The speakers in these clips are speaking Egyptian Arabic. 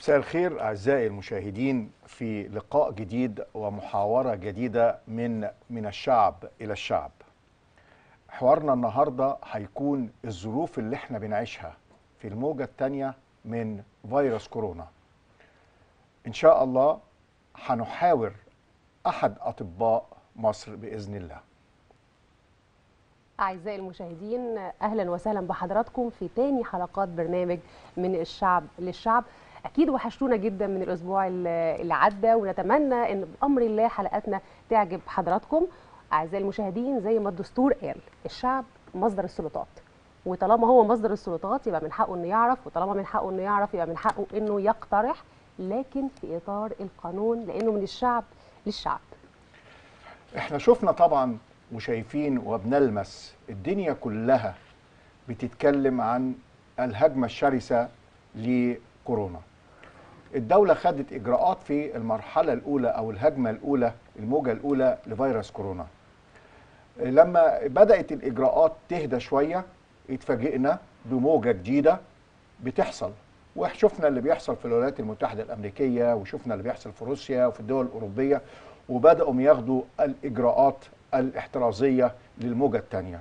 مساء الخير أعزائي المشاهدين في لقاء جديد ومحاورة جديدة من من الشعب إلى الشعب حوارنا النهاردة هيكون الظروف اللي احنا بنعيشها في الموجة الثانية من فيروس كورونا إن شاء الله هنحاور أحد أطباء مصر بإذن الله أعزائي المشاهدين أهلا وسهلا بحضراتكم في تاني حلقات برنامج من الشعب للشعب أكيد وحشتونا جدا من الأسبوع اللي عدى ونتمنى أن بأمر الله حلقاتنا تعجب حضراتكم أعزائي المشاهدين زي ما الدستور قال الشعب مصدر السلطات وطالما هو مصدر السلطات يبقى من حقه انه يعرف وطالما من حقه انه يعرف يبقى من حقه انه يقترح لكن في اطار القانون لانه من الشعب للشعب احنا شفنا طبعا وشايفين وبنلمس الدنيا كلها بتتكلم عن الهجمة الشرسة لكورونا الدولة خدت إجراءات في المرحلة الأولى أو الهجمة الأولى الموجة الأولى لفيروس كورونا لما بدأت الإجراءات تهدى شوية اتفاجئنا بموجة جديدة بتحصل وشفنا اللي بيحصل في الولايات المتحدة الأمريكية وشفنا اللي بيحصل في روسيا وفي الدول الأوروبية وبدأوا ياخدوا الإجراءات الاحترازية للموجة الثانية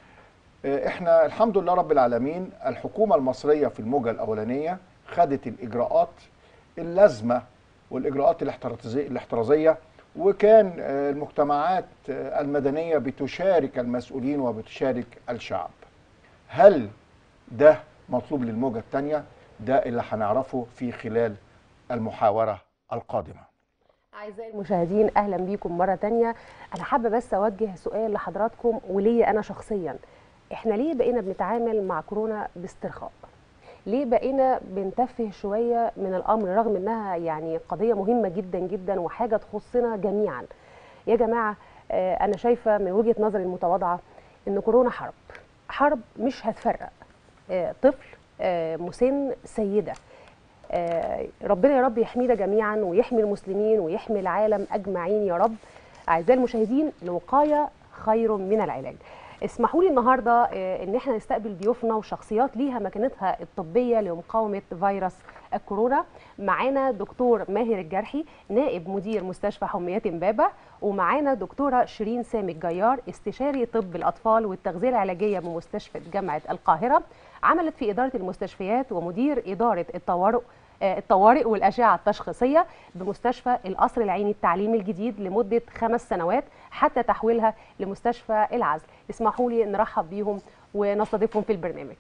احنا الحمد لله رب العالمين الحكومة المصرية في الموجة الأولانية خدت الإجراءات اللازمة والإجراءات الاحترازية, الاحترازية وكان المجتمعات المدنية بتشارك المسؤولين وبتشارك الشعب هل ده مطلوب للموجة الثانية ده اللي هنعرفه في خلال المحاورة القادمة أعزائي المشاهدين أهلا بيكم مرة تانية أنا حابة بس أوجه سؤال لحضراتكم وليا أنا شخصيا إحنا ليه بقينا بنتعامل مع كورونا باسترخاء ليه بقينا بنتفه شوية من الأمر رغم إنها يعني قضية مهمة جدا جدا وحاجة تخصنا جميعا يا جماعة أنا شايفة من وجهة نظري المتواضعة إن كورونا حرب حرب مش هتفرق طفل مسن سيدة ربنا يا رب يحمينا جميعا ويحمي المسلمين ويحمي العالم اجمعين يا رب اعزائي المشاهدين الوقايه خير من العلاج اسمحوا لي النهارده ان احنا نستقبل ضيوفنا وشخصيات ليها مكانتها الطبيه لمقاومه فيروس الكورونا معانا دكتور ماهر الجرحي نائب مدير مستشفى حميات امبابه ومعانا دكتوره شيرين سامي الجيار استشاري طب الاطفال والتغذيه العلاجيه بمستشفى جامعه القاهره عملت في اداره المستشفيات ومدير اداره الطوارئ الطوارئ والأشعة التشخيصية بمستشفى القصر العيني التعليمي الجديد لمدة خمس سنوات حتى تحويلها لمستشفى العزل اسمحوا لي نرحب بيهم ونستضيفهم في البرنامج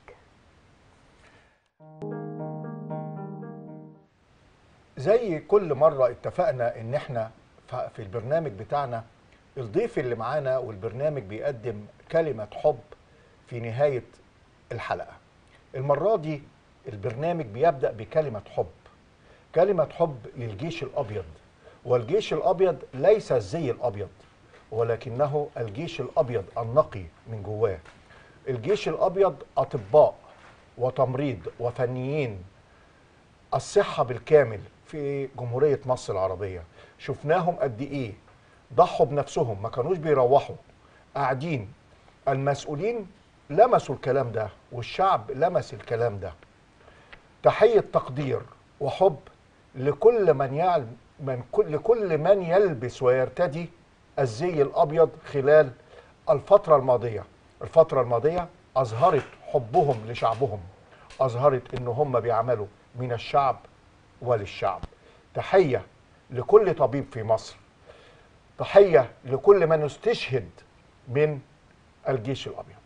زي كل مرة اتفقنا ان احنا في البرنامج بتاعنا الضيف اللي معانا والبرنامج بيقدم كلمة حب في نهاية الحلقة المرة دي البرنامج بيبدأ بكلمة حب كلمة حب للجيش الأبيض والجيش الأبيض ليس الزي الأبيض ولكنه الجيش الأبيض النقي من جواه الجيش الأبيض أطباء وتمريض وفنيين الصحة بالكامل في جمهورية مصر العربية شفناهم قد إيه ضحوا بنفسهم ما كانوش بيروحوا قاعدين المسؤولين لمسوا الكلام ده والشعب لمس الكلام ده تحية تقدير وحب لكل من يعلم من كل لكل من يلبس ويرتدي الزي الابيض خلال الفترة الماضية الفترة الماضية اظهرت حبهم لشعبهم اظهرت ان هم بيعملوا من الشعب وللشعب تحية لكل طبيب في مصر تحية لكل من استشهد من الجيش الابيض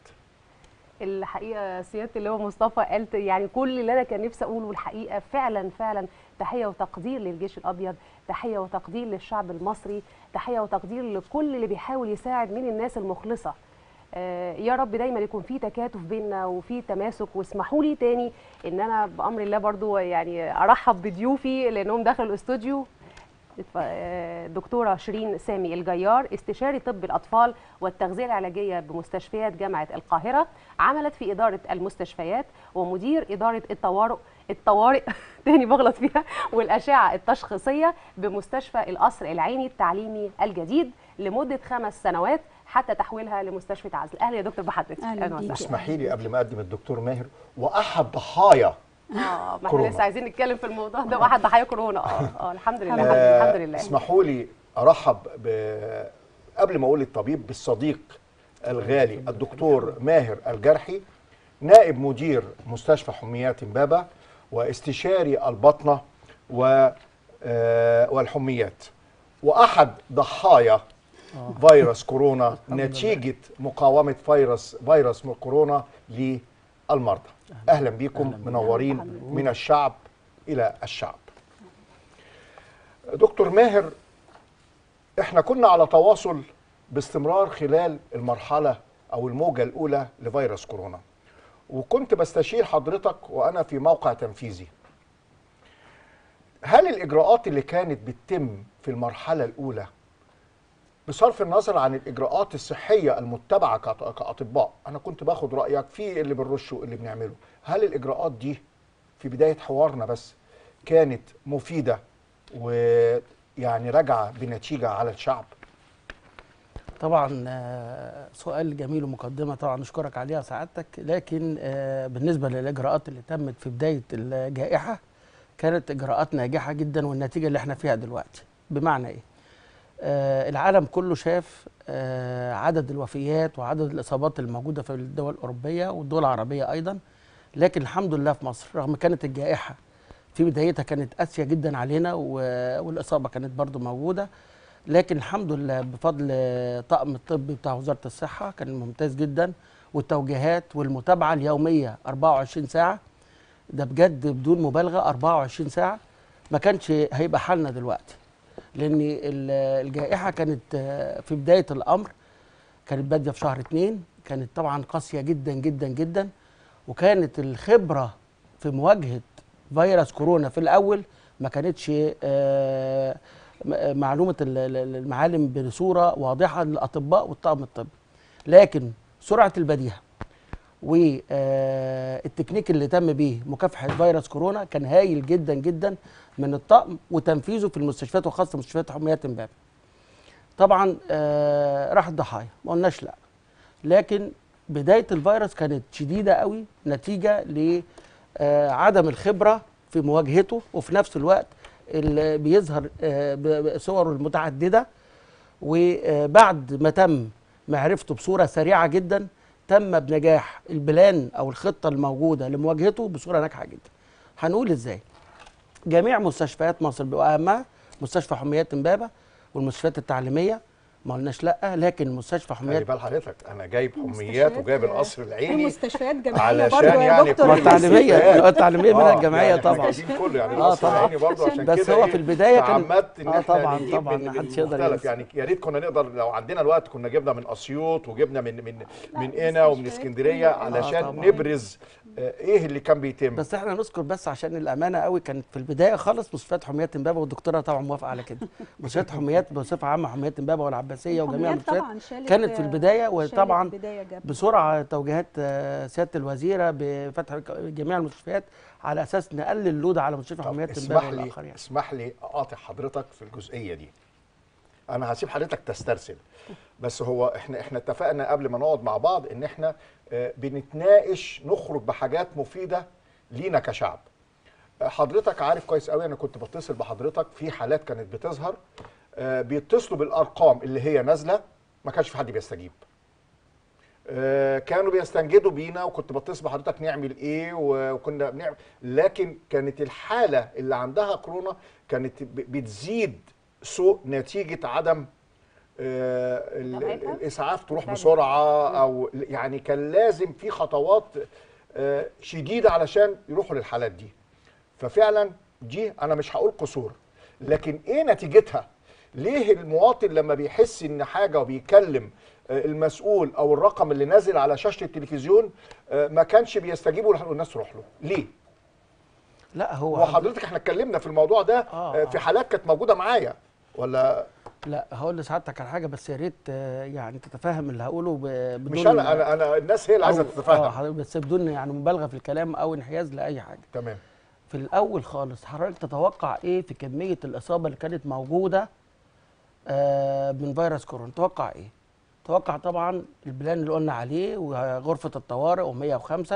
الحقيقه سياده اللواء مصطفى قالت يعني كل اللي انا كان نفسي اقوله الحقيقه فعلا فعلا تحيه وتقدير للجيش الابيض تحيه وتقدير للشعب المصري تحيه وتقدير لكل اللي بيحاول يساعد من الناس المخلصه آه يا رب دايما يكون في تكاتف بيننا وفي تماسك واسمحوا لي تاني ان انا بامر الله برضو يعني ارحب بضيوفي لانهم دخلوا الاستوديو دكتوره شيرين سامي الجيار استشاري طب الاطفال والتغذيه العلاجيه بمستشفيات جامعه القاهره عملت في اداره المستشفيات ومدير اداره الطوارئ الطوارئ تاني بغلط فيها والاشعه التشخيصيه بمستشفى القصر العيني التعليمي الجديد لمده خمس سنوات حتى تحويلها لمستشفى عزل اهلا يا دكتور بحضرتك أهلا بيك. اسمحي لي قبل ما اقدم الدكتور ماهر واحد ضحايا اه ما احنا كورونا. لسه عايزين نتكلم في الموضوع ده واحد ضحايا كورونا اه اه الحمد لله آه، الحمد لله اسمحوا لي ارحب ب... قبل ما اقول الطبيب بالصديق الغالي الدكتور ماهر الجرحي نائب مدير مستشفى حميات امبابه واستشاري البطنه و آه، والحميات واحد ضحايا فيروس كورونا نتيجه مقاومه فيروس فيروس كورونا للمرضى اهلا بيكم منورين من الشعب الى الشعب دكتور ماهر احنا كنا على تواصل باستمرار خلال المرحله او الموجه الاولى لفيروس كورونا وكنت بستشير حضرتك وانا في موقع تنفيذي هل الاجراءات اللي كانت بتتم في المرحله الاولى بصرف النظر عن الاجراءات الصحيه المتبعه كأط- كاطباء انا كنت باخد رايك في اللي بنرشه واللي بنعمله هل الاجراءات دي في بدايه حوارنا بس كانت مفيده ويعني راجعه بنتيجه على الشعب طبعا آه، سؤال جميل ومقدمه طبعا نشكرك عليها سعادتك لكن آه، بالنسبه للاجراءات اللي تمت في بدايه الجائحه كانت اجراءات ناجحه جدا والنتيجه اللي احنا فيها دلوقتي بمعنى ايه آه، العالم كله شاف آه، عدد الوفيات وعدد الاصابات الموجوده في الدول الاوروبيه والدول العربيه ايضا لكن الحمد لله في مصر رغم كانت الجائحه في بدايتها كانت قاسيه جدا علينا و- والاصابه كانت برضو موجوده لكن الحمد لله بفضل طاقم الطب بتاع وزاره الصحه كان ممتاز جدا والتوجيهات والمتابعه اليوميه 24 ساعه ده بجد بدون مبالغه 24 ساعه ما كانش هيبقى حالنا دلوقتي لان ال- الجائحه كانت آه، في بدايه الامر كانت باديه في شهر اتنين كانت طبعا قاسيه جدا جدا جدا وكانت الخبره في مواجهه فيروس كورونا في الاول ما كانتش آه، م- معلومه ال- ال- المعالم بصوره واضحه للاطباء والطاقم الطبي لكن سرعه البديهه والتكنيك اللي تم به مكافحه فيروس كورونا كان هايل جدا جدا من الطقم وتنفيذه في المستشفيات وخاصه مستشفيات حميات امبابه. طبعا آه، راح الضحايا ما قلناش لا لكن بدايه الفيروس كانت شديده قوي نتيجه لعدم الخبره في مواجهته وفي نفس الوقت اللي بيظهر آه، ب- بصوره المتعدده وبعد ما تم معرفته بصوره سريعه جدا تم بنجاح البلان او الخطه الموجوده لمواجهته بصوره ناجحه جدا. هنقول ازاي؟ جميع مستشفيات مصر واهمها مستشفى حميات امبابه والمستشفيات التعليميه ما قلناش لا لكن مستشفى خلي حميات بال حضرتك انا جايب حميات مستشفيات، وجايب آه، القصر العيني ومستشفيات جامعيه علشان برضه يا يعني دكتور ما كل التعليميه المستشفيات. التعليميه منها آه، الجامعيه يعني طبعا التعليم كله يعني آه، القصر طبعا. العيني برضه عشان بس كده هو إيه، في البداية كان- تعمدت ان آه، احنا طبعاً، نجيب طبعاً، من ما من حدش يقدر مختلف ينسى. يعني يا ريت كنا نقدر لو عندنا الوقت كنا جبنا من اسيوط وجبنا من من من قنا ومن مستشفيات اسكندريه كتير. علشان طبعاً. نبرز آه، ايه اللي كان بيتم بس احنا نذكر بس عشان الامانه قوي كانت في البدايه خالص مستشفيات حميات امبابه والدكتوره طبعا موافقه على كده مستشفيات حميات بصفه عامه حميات امبابه والعباسيه وجميع حميات المستشفيات طبعا شالت كانت في البدايه شالت وطبعا البداية جاب. بسرعه توجيهات آه، سياده الوزيره بفتح جميع المستشفيات على اساس نقلل اللود على مستشفى طب حميات اسمح امبابه لي والاخر يعني اسمح لي اقاطع حضرتك في الجزئيه دي انا هسيب حضرتك تسترسل بس هو احنا احنا اتفقنا قبل ما نقعد مع بعض ان احنا آه، بنتناقش نخرج بحاجات مفيده لينا كشعب آه، حضرتك عارف كويس قوي انا كنت بتصل بحضرتك في حالات كانت بتظهر آه، بيتصلوا بالارقام اللي هي نازله ما كانش في حد بيستجيب آه، كانوا بيستنجدوا بينا وكنت بتصل بحضرتك نعمل ايه و- وكنا بنعمل لكن كانت الحاله اللي عندها كورونا كانت ب- بتزيد سوء نتيجه عدم آه، ال- ال- متابعتها؟ الاسعاف تروح متابعة. بسرعه او يعني كان لازم في خطوات آه، شديده علشان يروحوا للحالات دي ففعلا دي انا مش هقول قصور لكن ايه نتيجتها ليه المواطن لما بيحس ان حاجه وبيكلم آه، المسؤول او الرقم اللي نازل على شاشه التلفزيون آه، ما كانش بيستجيبوا والناس تروح له ليه لا هو وحضرتك احنا اتكلمنا في الموضوع ده آه، آه، في آه. حالات كانت موجوده معايا ولا لا هقول لسعادتك على حاجه بس يا ريت آه، يعني تتفهم اللي هقوله ب- بدون مش انا انا انا الناس هي اللي عايزه أو- آه تتفهم حضرتك بس بدون يعني مبالغه في الكلام او انحياز لاي حاجه تمام في الاول خالص حضرتك تتوقع ايه في كميه الاصابه اللي كانت موجوده آه من فيروس كورونا تتوقع ايه توقع طبعا البلان اللي قلنا عليه وغرفه الطوارئ و105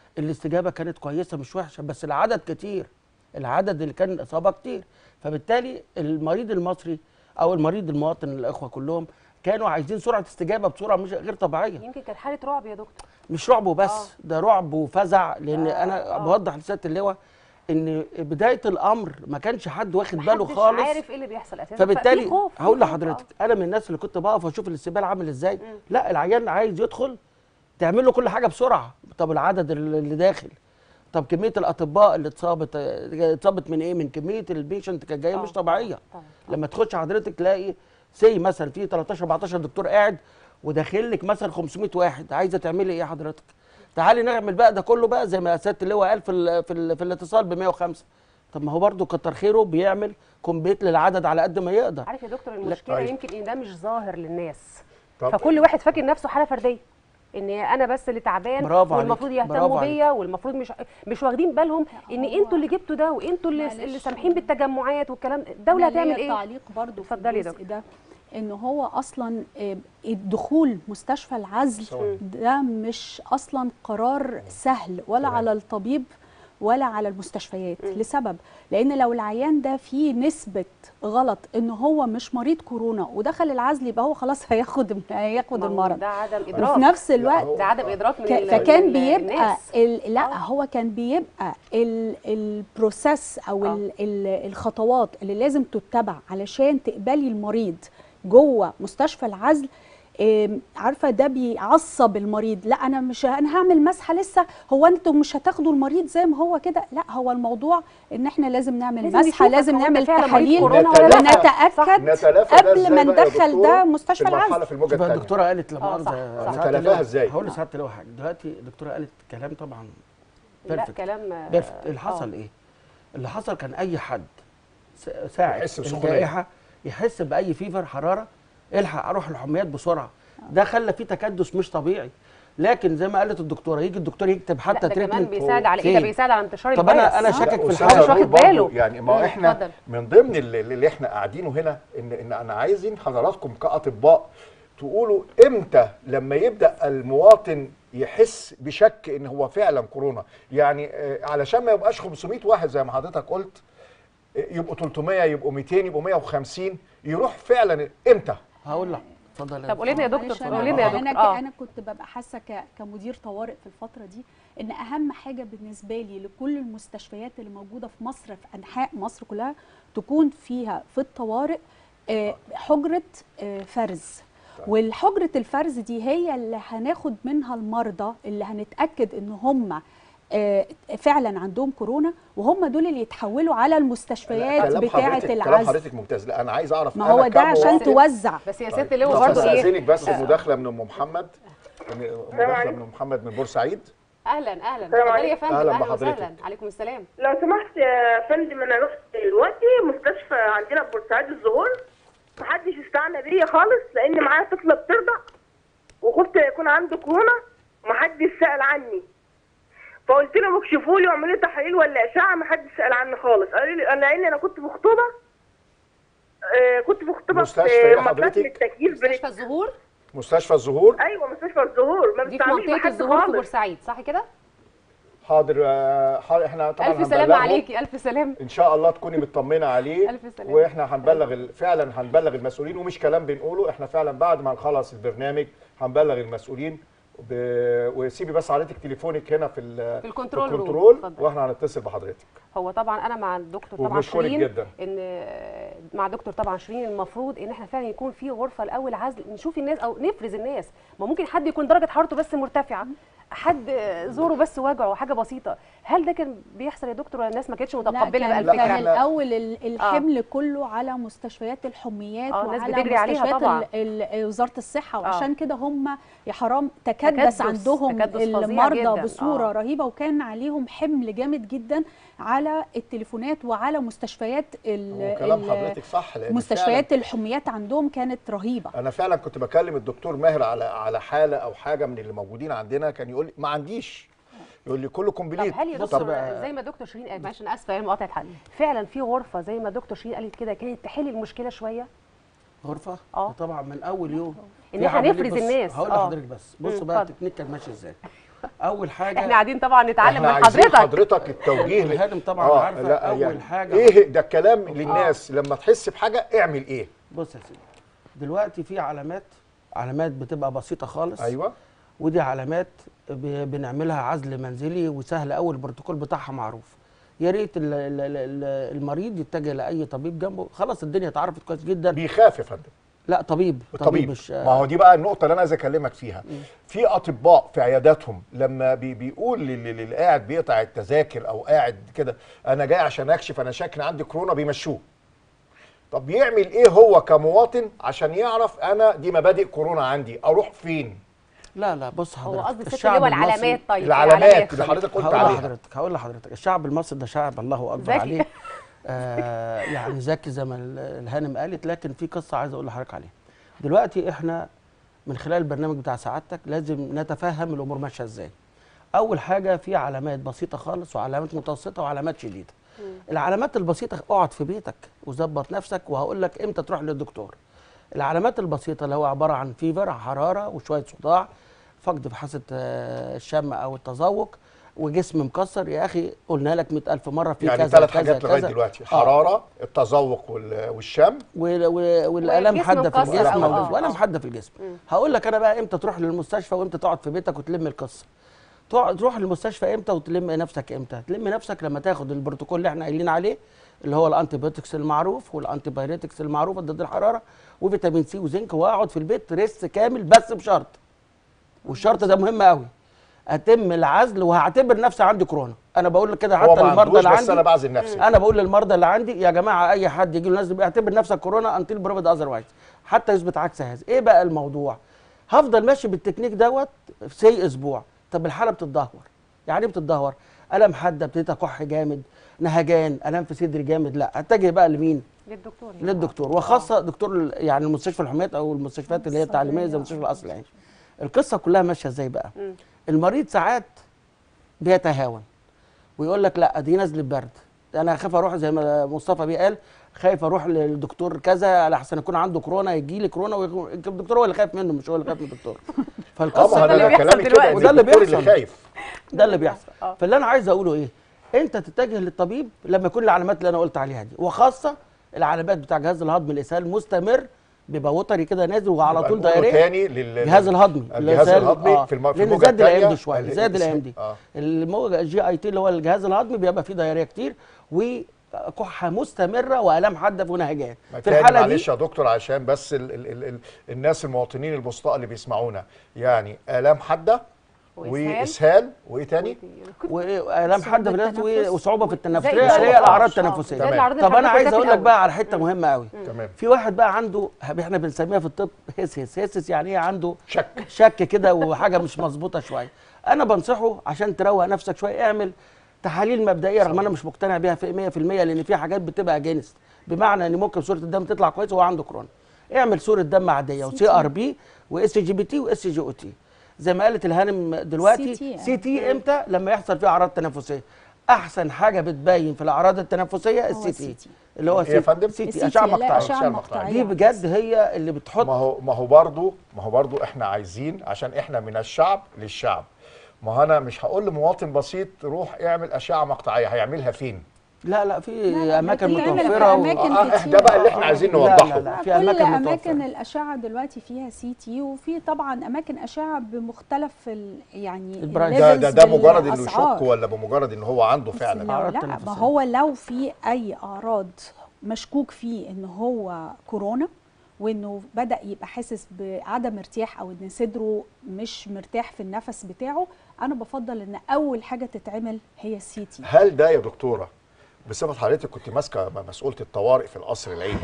الاستجابه كانت كويسه مش وحشه بس العدد كتير العدد اللي كان الاصابه كتير فبالتالي المريض المصري او المريض المواطن الاخوه كلهم كانوا عايزين سرعه استجابه بسرعه مش غير طبيعيه يمكن كانت حاله رعب يا دكتور مش رعب وبس آه. ده رعب وفزع لان آه، انا آه. بوضح لسياده اللواء ان بدايه الامر ما كانش حد واخد باله محدش خالص عارف ايه اللي بيحصل اساسا فبالتالي ففي خوف، في هقول خوف، لحضرتك آه. انا من الناس اللي كنت بقف اشوف الاستقبال عامل ازاي لا العيان عايز يدخل تعمل له كل حاجه بسرعه طب العدد اللي اللي داخل طب كميه الاطباء اللي اتصابت آه، اتصابت من ايه من كميه البيشنت كانت جايه آه، مش طبيعيه طبعاً. لما تخش حضرتك تلاقي سي مثلا في 13 14 دكتور قاعد وداخل لك مثلا 500 واحد عايزه تعملي ايه حضرتك تعالي نعمل بقى ده كله بقى زي ما سياده اللواء قال في ال في, ال في الاتصال ب 105 طب ما هو برده كتر خيره بيعمل كومبيت للعدد على قد ما يقدر عارف يا دكتور المشكله طيب. يمكن ان ده مش ظاهر للناس طب فكل واحد فاكر نفسه حاله فرديه ان انا بس اللي تعبان برافو عليك، والمفروض برافو يهتموا عليك. بيا والمفروض مش مش واخدين بالهم ان هو- انتوا اللي جبتوا ده وانتوا اللي, معلش. اللي سامحين بالتجمعات والكلام الدوله أنا ليا هتعمل ايه تعليق برضو في اتفضلي يا الجزء دكتور. ده ان هو اصلا آه، الدخول مستشفى العزل ثواني. ده مش اصلا قرار سهل ولا تمام. على الطبيب ولا على المستشفيات لسبب لان لو العيان ده فيه نسبه غلط ان هو مش مريض كورونا ودخل العزل يبقى هو خلاص هياخد هياخد ما هو المرض ده عدم ادراك وفي نفس الوقت هو- ده عدم ادراك من ك- ال- فكان من بيبقى الناس. ال... لا آه. هو كان بيبقى ال... البروسيس او آه. ال... ال... الخطوات اللي لازم تتبع علشان تقبلي المريض جوه مستشفى العزل آم، عارفه ده بيعصب المريض لا انا مش انا هعمل مسحه لسه هو انتوا مش هتاخدوا المريض زي ما هو كده لا هو الموضوع ان احنا لازم نعمل لازم مسحه نشوفك لازم هو أنت نعمل فعلا مريض تحاليل كورونا ولا لا. ونتاكد نتلافى ده قبل إزاي ما بقى يا ندخل دكتور ده مستشفى في المرحله العزل في الموجه شوف الثانيه الدكتوره قالت لا آه، صح، مؤاخذه صح. سعادة نتلافاها اللواء. إزاي؟ هقول لسعاده اللواء حاجه دلوقتي الدكتوره قالت كلام طبعا لا بيرفكت كلام بيرفكت اللي حصل آه. ايه؟ اللي حصل كان اي حد س- ساعة يحس بسخونية. الجائحة يحس بأي فيفر حرارة الحق أروح الحميات بسرعة ده خلى فيه تكدس مش طبيعي لكن زي ما قالت الدكتورة يجي الدكتور يكتب لا حتى ده كمان تريتمنت بيساعد على ايه ده فين؟ بيساعد على انتشار طب أنا- الفيروس. أنا آه. شاكك في أستاذ الحاجة. مش واخد عبود برضو باله. يعني ما مم، احنا اتفضل. من ضمن اللي, اللي احنا قاعدينه هنا ان ان انا عايزين حضراتكم كاطباء تقولوا امتى لما يبدا المواطن يحس بشك ان هو فعلا كورونا يعني آه، علشان ما يبقاش 500 واحد زي ما حضرتك قلت آه، يبقوا 300 يبقوا 200 يبقوا 150 يروح فعلا امتى هقول لك اتفضل طب قولي لنا يا دكتور معلش قولي لنا يا انا دكتور انا انا كنت ببقى حاسه ك- كمدير طوارئ في الفتره دي ان اهم حاجه بالنسبه لي لكل المستشفيات اللي موجوده في مصر في انحاء مصر كلها تكون فيها في الطوارئ آه، حجره آه، فرز والحجره الفرز دي هي اللي هناخد منها المرضى اللي هنتاكد ان هم آه، فعلا عندهم كورونا وهم دول اللي يتحولوا على المستشفيات كلام بتاعه حضرتك- كلام العزل حضرتك ممتاز لا انا عايز اعرف ما أنا هو ده عشان كمواطن- توزع بس يا طيب. ست اللواء طب برضه ايه استاذنك بس مداخله من ام محمد مداخله عليكم. من محمد من بورسعيد اهلا اهلا السلام اتفضلي يا عليكم. فندم أهلا اهلا بحضرتك. وسهلا عليكم السلام لو سمحت يا فندم انا رحت دلوقتي مستشفى عندنا في بورسعيد الزهور محدش استعنى بيا خالص لان معايا طفله بترضع وخفت يكون عنده كورونا ومحدش سال عني فقلت لهم اكشفوا لي واعملوا لي تحاليل ولا اشعه محدش سال عني خالص قالوا لي انا لان انا كنت في خطوبه آه كنت في خطوبه مستشفى في إيه مكان حضرتك؟ التكييف مستشفى الزهور مستشفى الزهور ايوه مستشفى الزهور ما دي في بتستعملش منطقه بحد الزهور في خالص بورسعيد صح كده حاضر آه، حاضر احنا طبعا الف سلامه هنبلغهم. عليكي الف سلامه ان شاء الله تكوني مطمنه عليه ألف سلامة. واحنا هنبلغ ال- فعلا هنبلغ المسؤولين ومش كلام بنقوله احنا فعلا بعد ما نخلص البرنامج هنبلغ المسؤولين ب... وسيبي بس حضرتك تليفونك هنا في ال- في الكنترول في روم. الكنترول اتفضل. واحنا هنتصل بحضرتك هو طبعا انا مع الدكتور طبعا وبنشكرك شيرين جدا. ان مع الدكتور طبعا شيرين المفروض ان احنا فعلا يكون في غرفه الاول عزل نشوف الناس او نفرز الناس ما ممكن حد يكون درجه حرارته بس مرتفعه حد زوره بس وجعه حاجه بسيطه هل ده كان بيحصل يا دكتور ولا الناس ما كانتش متقبله بقى كان, لا، كان الفكره إحنا- الاول ال- الحمل كله على مستشفيات الحميات آه، الناس وعلى بتجري عليها مستشفيات طبعاً. ال- ال- وزاره الصحه آه. وعشان كده هم يا حرام تكدس, تكدس- عندهم تكدس فظيع المرضى جداً. بصوره آه. رهيبه وكان عليهم حمل جامد جدا على التليفونات وعلى مستشفيات ال- هو كلام ال- حضرتك صح لان مستشفيات الحميات عندهم كانت رهيبه فعلا انا فعلا كنت بكلم الدكتور ماهر على على حاله او حاجه من اللي موجودين عندنا كان يقول لي ما عنديش يقول لي كله طب كومبليت هل يا بص دكتور بقى. زي ما دكتور شيرين قال معلش انا اسفه يعني مقاطعه حد فعلا في غرفه زي ما دكتور شيرين قالت كده كانت تحل المشكله شويه غرفة آه. طبعا من أول يوم إن في إحنا حضرتك نفرز بص، الناس. هقول آه. لحضرتك بس بص مم، بقى اتفضل. التكنيك كان ماشي ازاي اول حاجه احنا قاعدين طبعا نتعلم احنا من عايزين حضرتك حضرتك التوجيه ل- الهانم طبعا آه، عارفه لا، اول يعني حاجه ايه ده الكلام للناس لما تحس بحاجه اعمل ايه بص يا سيدي دلوقتي في علامات علامات بتبقى بسيطه خالص ايوه ودي علامات ب- بنعملها عزل منزلي وسهل قوي البروتوكول بتاعها معروف يا ريت ال- ال- ال- ال- المريض يتجه لاي طبيب جنبه خلاص الدنيا اتعرفت كويس جدا بيخاف يا فندم لا طبيب الطبيب مش ما هو دي بقى النقطه اللي انا عايز اكلمك فيها في اطباء في عياداتهم لما بي بيقول لل- لل- للي قاعد بيقطع التذاكر او قاعد كده انا جاي عشان اكشف انا شاك ان عندي كورونا بيمشوه طب يعمل ايه هو كمواطن عشان يعرف انا دي مبادئ كورونا عندي اروح فين لا لا بص هو حضرتك قصد الست الشعب اللي هو المصري- العلامات طيب العلامات اللي حضرتك قلت هقول عليها لحضرتك هقول لحضرتك الشعب المصري ده شعب الله اكبر ذكي. عليه آه يعني ذكي زي ما ال- الهانم قالت لكن في قصه عايز اقول لحضرتك عليها دلوقتي احنا من خلال البرنامج بتاع سعادتك لازم نتفهم الامور ماشيه ازاي اول حاجه في علامات بسيطه خالص وعلامات متوسطه وعلامات شديده العلامات البسيطه اقعد في بيتك وظبط نفسك وهقول لك امتى تروح للدكتور العلامات البسيطه اللي هو عباره عن فيفر حراره وشويه صداع فقد في حاسه آه، الشم او التذوق وجسم مكسر يا اخي قلنا لك 100000 مره في يعني كذا ثلاث كذا حاجات لغايه كذا. دلوقتي آه. حراره التذوق وال- والشم وال- وال- والالام والجسم حاده في مكسر الجسم أو- آه، والام آه. حاده في الجسم هقول لك انا بقى امتى تروح للمستشفى وامتى تقعد في بيتك وتلم القصه تقعد- تروح للمستشفى امتى وتلم نفسك امتى تلم نفسك لما تاخد البروتوكول اللي احنا قايلين عليه اللي هو الانتي بيوتكس المعروف والانتي بايريتكس المعروفه ضد الحراره وفيتامين سي وزنك واقعد في البيت ريست كامل بس بشرط والشرط ده مهم قوي اتم العزل وهعتبر نفسي عندي كورونا انا بقول لك كده هو حتى ما للمرضى عندوش اللي بس انا عندي بعزل نفسي انا بقول للمرضى اللي عندي يا جماعه اي حد يجي له نزل اعتبر نفسك كورونا انتل بروفيد اذروايز حتى يثبت عكس هذا ايه بقى الموضوع هفضل ماشي بالتكنيك دوت سي اسبوع طب الحاله بتتدهور يعني ايه بتتدهور الم حاده ابتديت اكح جامد نهجان الم في صدري جامد لا اتجه بقى لمين للدكتور للدكتور وخاصه دكتور ال- يعني المستشفى الحميات او المستشفيات اللي هي التعليميه زي مستشفى القصر العيني القصه كلها ماشيه ازاي بقى مم. المريض ساعات بيتهاون ويقول لك لا دي نزله برد انا خايف اروح زي ما مصطفى بيه قال خايف اروح للدكتور كذا لحسن يكون عنده كورونا يجي لي كورونا ويكون- الدكتور هو اللي خايف منه مش هو اللي خايف من الدكتور اه ما فالقصه هو ده اللي انا بيحصل كلامي كده دلوقتي. ان وده اللي الدكتور اللي بيحصل. خايف ده اللي بيحصل آه. فاللي انا عايز اقوله ايه انت تتجه للطبيب لما يكون العلامات اللي انا قلت عليها دي وخاصه العلامات بتاع جهاز الهضم الاسهال مستمر بيبقى وتري كده نازل وعلى يبقى طول نقوله دايريه تاني لل الجهاز الهضمي الجهاز الإسهال- الهضمي في الم- في لان الموجة زاد الايام التانية دي شويه ال- زاد الس- الايام دي آه. الموجة الجي اي تي اللي هو الجهاز الهضمي بيبقى فيه دايريه كتير وكحه مستمره والام حاده ونهجان ما في تاني الحاله دي معلش يا دكتور عشان بس ال ال ال ال الناس المواطنين البسطاء اللي بيسمعونا يعني الام حاده وإسهال. واسهال وايه تاني والام حاده في صعوبة النفس التنفس. وصعوبه في التنفس زي اللي هي الصعوبة. الاعراض آه. التنفسيه زي الأعراض اللي طب انا حضرتك عايز قلتها اقول في لك الأول. بقى على حته مهمه قوي تمام في واحد بقى عنده احنا بنسميها في الطب هس هس هس يعني ايه عنده شك شك كده وحاجه مش مظبوطه شويه انا بنصحه عشان تروق نفسك شويه اعمل تحاليل مبدئيه رغم انا مش مقتنع بيها في 100% لان في حاجات بتبقى جينست بمعنى ان ممكن صوره الدم تطلع كويس وهو عنده كورونا اعمل صوره دم عاديه وسي ار بي واس جي بي تي واس جي او تي زي ما قالت الهانم دلوقتي CT. سي تي امتى لما يحصل فيه اعراض تنفسيه احسن حاجه بتبين في الاعراض التنفسيه هو السي تي CT. اللي هو إيه يا فندم؟ سي تي السي اشعه تي، لا، مقطعيه أشعة أشعة مقطعية. دي بجد هي اللي بتحط ما هو ما هو برضه ما هو برضه احنا عايزين عشان احنا من الشعب للشعب ما هو انا مش هقول لمواطن بسيط روح اعمل اشعه مقطعيه هيعملها فين؟ لا لا في لا، لا، اماكن بتتعمل في متوفره و... أماكن آه كتير. ده بقى اللي احنا عايزين لا، نوضحه لا، لا. في كل أماكن اماكن متوفرة. الاشعه دلوقتي فيها سي تي وفي طبعا اماكن اشعه بمختلف ال يعني البرايس. ده ده ده levels مجرد انه والأسعار. يشك ولا بمجرد ان هو عنده بس فعلا لو أعراض لا ما تنفسية. هو لو في اي اعراض مشكوك فيه ان هو كورونا وانه بدا يبقى حاسس بعدم ارتياح او ان صدره مش مرتاح في النفس بتاعه انا بفضل ان اول حاجه تتعمل هي السي تي هل ده يا دكتوره بصفه حضرتك كنت ماسكه مسؤوله الطوارئ في القصر العيني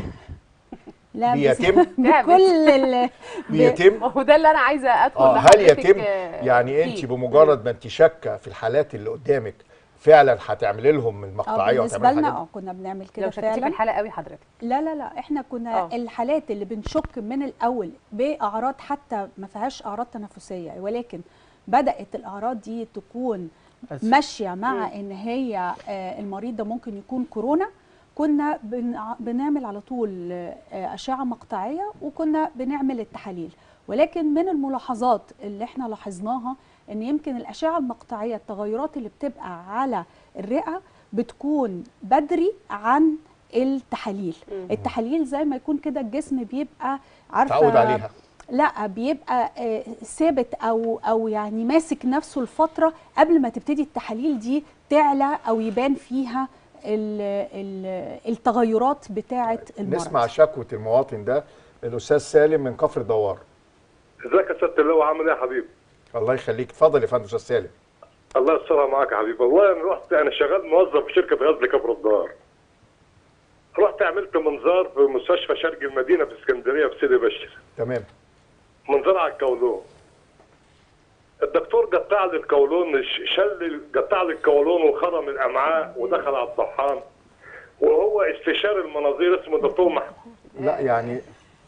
لا بس- بيتم بكل ال- ب- بيتم ما هو ده اللي انا عايزه ادخل اه هل لحضرتك، يتم آه، يعني انت فيه. بمجرد ما انت شاكه في الحالات اللي قدامك فعلا هتعملي لهم اه المقطعيه بالنسبه وهتعملي لنا الحاجات اه كنا بنعمل كده لو شكيتي في فعلا الحاله قوي حضرتك لا لا لا احنا كنا آه. أوه. الحالات اللي بنشك من الاول باعراض حتى ما فيهاش اعراض تنفسيه ولكن بدات الاعراض دي تكون بس. ماشيه مع ان هي آه، المريض ده ممكن يكون كورونا كنا بن- بنعمل على طول آه، اشعه مقطعيه وكنا بنعمل التحاليل ولكن من الملاحظات اللي احنا لاحظناها ان يمكن الاشعه المقطعيه التغيرات اللي بتبقى على الرئه بتكون بدري عن التحاليل مم. التحاليل زي ما يكون كده الجسم بيبقى عارفه تعود عليها لا بيبقى آه، ثابت او او يعني ماسك نفسه الفتره قبل ما تبتدي التحاليل دي تعلى او يبان فيها ال ال التغيرات بتاعه المرض نسمع شكوى المواطن ده الاستاذ سالم من كفر الدوار ازيك يا سياده اللواء عامل ايه يا حبيبي؟ الله يخليك اتفضل يا فندم استاذ سالم الله يسترها معاك يا حبيبي والله انا رحت انا شغال موظف في شركه غزل كفر الدار رحت عملت منظار في مستشفى شرق المدينه في اسكندريه في سيدي بشر تمام منظار على الكولون الدكتور قطع لي الكولون ش- شل قطع لي الكولون وخرم الامعاء ودخل على الطحان وهو استشاري المناظير اسمه دكتور محمود لا يعني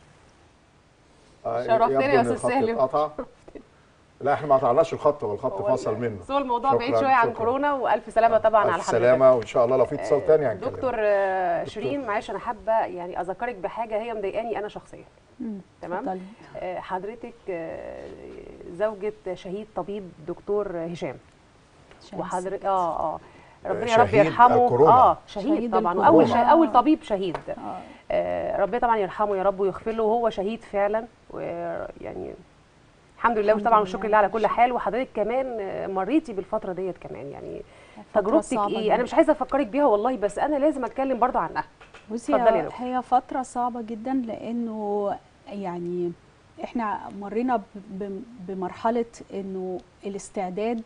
آه، شرفتني يبدو يا إن أستاذ الخط سالم. اتقطع لا احنا ما قطعناش الخط هو الخط هو فاصل ال- منه بس هو الموضوع بعيد شكراً، شويه عن شكراً. كورونا والف سلامه طبعا على الف حضرتك سلامه وان شاء الله لو في اتصال تاني هنكلمك دكتور آه، شيرين معلش انا حابه يعني اذكرك بحاجه هي مضايقاني انا شخصيا مم، تمام اتفضلي. آه، حضرتك آه، زوجة شهيد طبيب دكتور هشام شمس. وحضرتك اه اه ربنا يا شهيد رب يرحمه الكورونا. اه شهيد, شهيد طبعا الكورونا. واول شه... اول طبيب شهيد آه. آه ربنا طبعا يرحمه يا رب ويغفر له وهو شهيد فعلا ويعني الحمد لله الحمد طبعا لله. والشكر لله على كل حال وحضرتك كمان آه، مريتي بالفتره ديت كمان يعني فترة تجربتك صعبة ايه جداً. انا مش عايزه افكرك بيها والله بس انا لازم اتكلم برضو عنها بصي اتفضلي يا هي- دكتور. هي فترة صعبة جدا لأنه يعني احنا مرينا ب- ب- بمرحلة انه الاستعداد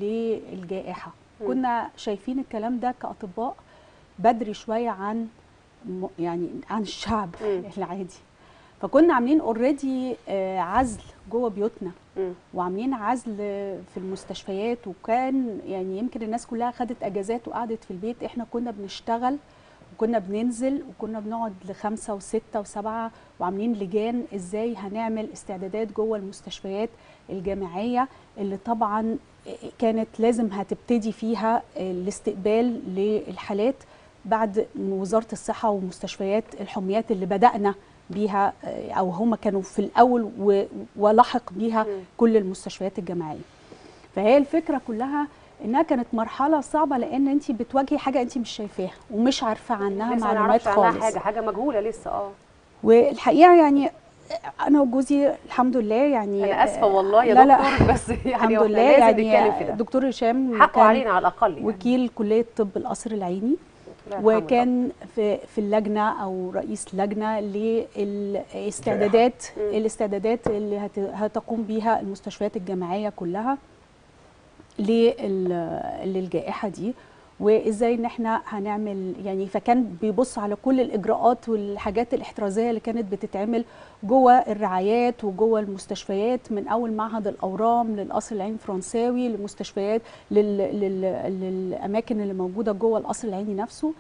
للجائحة مم. كنا شايفين الكلام ده كأطباء بدري شوية عن م- يعني عن الشعب مم. العادي فكنا عاملين اوريدي عزل جوه بيوتنا مم. وعاملين عزل في المستشفيات وكان يعني يمكن الناس كلها خدت اجازات وقعدت في البيت احنا كنا بنشتغل وكنا بننزل وكنا بنقعد لخمسة وستة وسبعة وعاملين لجان ازاي هنعمل استعدادات جوه المستشفيات الجامعية اللي طبعا كانت لازم هتبتدي فيها الاستقبال للحالات بعد وزارة الصحة ومستشفيات الحميات اللي بدأنا بيها او هم كانوا في الاول و- ولحق بيها مم. كل المستشفيات الجامعيه فهي الفكره كلها انها كانت مرحله صعبه لان انت بتواجهي حاجه انت مش شايفاها ومش عارفه عنها لسه ما معلومات نعرفش عنها خالص حاجه حاجه مجهوله لسه اه والحقيقه يعني انا وجوزي الحمد لله يعني انا اسفه والله يا لا لا دكتور بس يعني الحمد إحنا لله لازم يعني نتكلم في ده دكتور هشام حقه كان علينا على الاقل يعني وكيل كليه طب القصر العيني الله يرحمه طبعاً. وكان في في اللجنه او رئيس لجنه للاستعدادات مم. الاستعدادات اللي هت- هتقوم بيها المستشفيات الجامعيه كلها لل- للجائحه دي وازاي ان احنا هنعمل يعني فكان بيبص على كل الاجراءات والحاجات الاحترازيه اللي كانت بتتعمل جوه الرعايات وجوه المستشفيات من اول معهد الاورام للقصر العيني الفرنساوي لمستشفيات لل... لل... للاماكن اللي موجوده جوه القصر العيني نفسه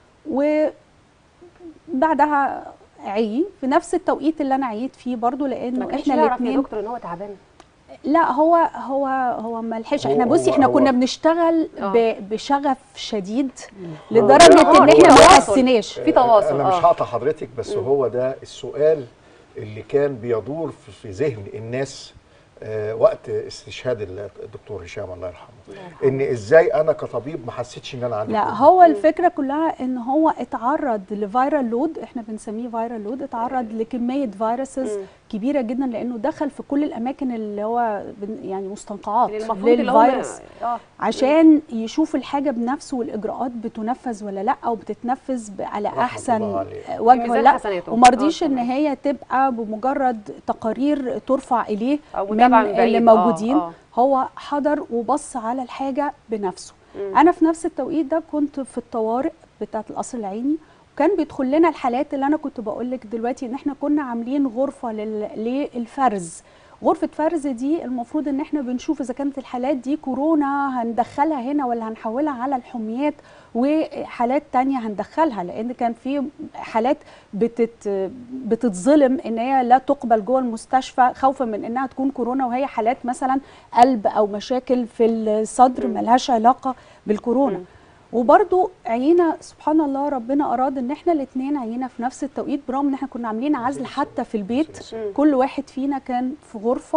وبعدها عي في نفس التوقيت اللي انا عييت فيه برضو ما لانه كانش احنا يعرف يا الاثنين دكتور ان هو تعبان لا هو هو هو ما لحقش هو- احنا بصي هو- احنا هو- كنا بنشتغل آه. ب- بشغف شديد لا، لدرجه ان هو- احنا في ما تواصل. حسيناش في تواصل انا مش اه هقطع حضرتك بس هو ده السؤال اللي كان بيدور في- في ذهن الناس آه، وقت استشهاد الدكتور هشام الله يرحمه ان ازاي انا كطبيب ما حسيتش ان انا عندي لا كورونا. هو الفكره كلها ان هو اتعرض لفيرال لود احنا بنسميه فيرال لود اتعرض لكميه فيروسز مم. كبيره جدا لانه دخل في كل الاماكن اللي هو بن- يعني مستنقعات يعني المفروض اللي هم للفيروس اه عشان يشوف الحاجه بنفسه والاجراءات بتنفذ ولا لا او بتتنفذ ب- على رحمة احسن الله عليه. وجه في ولا ميزان لا حسناته. وما آه، رضيش ان تمام. هي تبقى بمجرد تقارير ترفع اليه أو من متابعة من بعيد. اللي آه، موجودين آه. هو حضر وبص على الحاجه بنفسه مم. انا في نفس التوقيت ده كنت في الطوارئ بتاعه القصر العيني وكان بيدخل لنا الحالات اللي انا كنت بقول لك دلوقتي ان احنا كنا عاملين غرفه لل- للفرز غرفه فرز دي المفروض ان احنا بنشوف اذا كانت الحالات دي كورونا هندخلها هنا ولا هنحولها على الحميات وحالات تانية هندخلها لان كان في حالات بتت بتتظلم ان هي لا تقبل جوه المستشفى خوفا من انها تكون كورونا وهي حالات مثلا قلب او مشاكل في الصدر ملهاش علاقه بالكورونا مم. وبرضو عينا سبحان الله ربنا اراد ان احنا الاثنين عينا في نفس التوقيت برغم ان احنا كنا عاملين عزل حتى في البيت مم. كل واحد فينا كان في غرفه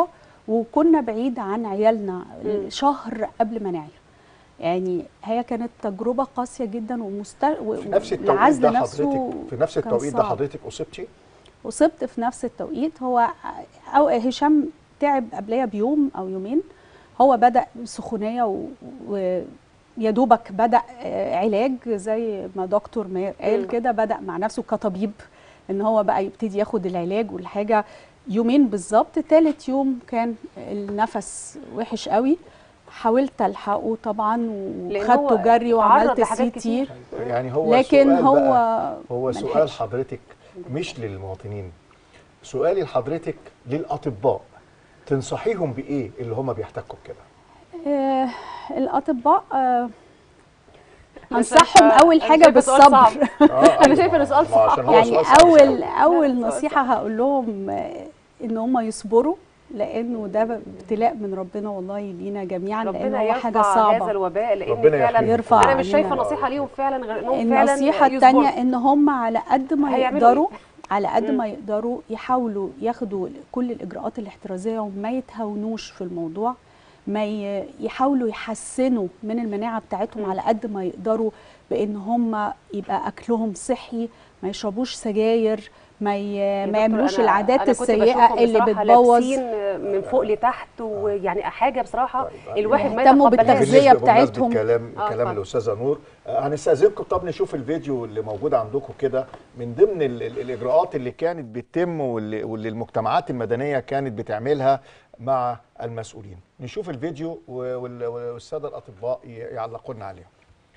وكنا بعيد عن عيالنا مم. شهر قبل ما نعيا يعني هي كانت تجربه قاسيه جدا ومست في نفس التوقيت والعزل ده نفسه حضرتك في نفس كان التوقيت ده صعب. حضرتك اصبتي اصبت في نفس التوقيت هو او هشام تعب قبلها بيوم او يومين هو بدا سخونيه و... و... يا دوبك بدا آه، علاج زي ما دكتور ماهر مم. قال كده بدا مع نفسه كطبيب ان هو بقى يبتدي ياخد العلاج والحاجه يومين بالظبط تالت يوم كان النفس وحش قوي حاولت الحقه طبعا لأن هو وخدته جري تعرض وعملت لحاجات سي كتير. تي يعني هو لكن سؤال هو بقى هو سؤال ملحقش. حضرتك مش للمواطنين سؤالي لحضرتك للاطباء تنصحيهم بايه اللي هم بيحتكوا بكده آه الاطباء آه أنا انصحهم شايفة- اول أنا حاجه شايفة سؤال بالصبر صعب. آه، أنا شايفة إنه سؤال ما صعب. عشان هو يعني سؤال صعب اول شوية. اول لا، سؤال نصيحه هقول لهم آه، ان هم يصبروا لانه ده ابتلاء من ربنا والله لينا جميعا لان ربنا هو حاجه يرفع هذا صعبه الوباء لان ربنا فعلا يحميهم. يرفع انا مش شايفه عننا. نصيحه ليهم فعلا غير انهم فعلا النصيحه يصبروا. الثانيه ان هم على قد ما هيعملوا يقدروا على قد مم. ما يقدروا يحاولوا ياخدوا كل الاجراءات الاحترازيه وما يتهاونوش في الموضوع ما ي- يحاولوا يحسنوا من المناعه بتاعتهم مم. على قد ما يقدروا بان هم يبقى اكلهم صحي ما يشربوش سجاير ما ي... يا ما دكتور، يعملوش أنا- العادات أنا كنت السيئه بشوفهم اللي بصراحة بتبوظ لابسين من فوق لتحت ويعني حاجه بصراحه طيب، الواحد ما يهتموا يتقبلهاش بالتغذية بالنسبة- بمناسبة بتاعتهم. كلام آه، كلام اتفضل. الاستاذه نور آه، هنستاذنكم طب نشوف الفيديو اللي موجود عندكم كده من ضمن ال ال الاجراءات اللي كانت بتتم واللي, واللي المجتمعات المدنيه كانت بتعملها مع المسؤولين نشوف الفيديو و- وال- والساده الاطباء ي- يعلقوا لنا عليه